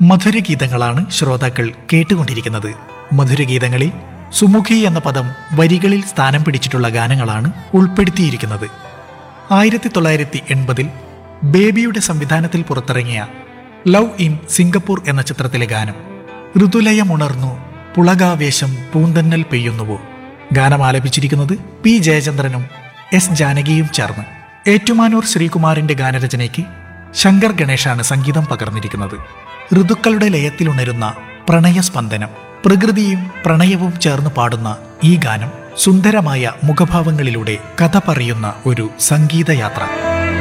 മധുരഗീതങ്ങളാണ് ശ്രോതാക്കൾ കേട്ടുകൊണ്ടിരിക്കുന്നത് മധുരഗീതങ്ങളിൽ സുമുഖി എന്ന പദം വരികളിൽ സ്ഥാനം പിടിച്ചിട്ടുള്ള ഗാനങ്ങളാണ് ഉൾപ്പെടുത്തിയിരിക്കുന്നത് ആയിരത്തി തൊള്ളായിരത്തി എൺപതിൽ ബേബിയുടെ സംവിധാനത്തിൽ പുറത്തിറങ്ങിയ ലവ് ഇൻ സിംഗപ്പൂർ എന്ന ചിത്രത്തിലെ ഗാനം ഋതുലയമുണർന്നു പുളകാവേശം പൂന്തന്നൽ പെയ്യുന്നുവോ ഗാനം ആലപിച്ചിരിക്കുന്നത് പി ജയചന്ദ്രനും എസ് ജാനകിയും ചേർന്ന് ഏറ്റുമാനൂർ ശ്രീകുമാറിന്റെ ഗാനരചനയ്ക്ക് ശങ്കർ ഗണേശാണ് സംഗീതം പകർന്നിരിക്കുന്നത് ഋതുക്കളുടെ ലയത്തിലുണരുന്ന പ്രണയസ്പന്ദനം പ്രകൃതിയും പ്രണയവും ചേർന്ന് പാടുന്ന ഈ ഗാനം സുന്ദരമായ മുഖഭാവങ്ങളിലൂടെ കഥ പറയുന്ന ഒരു സംഗീതയാത്ര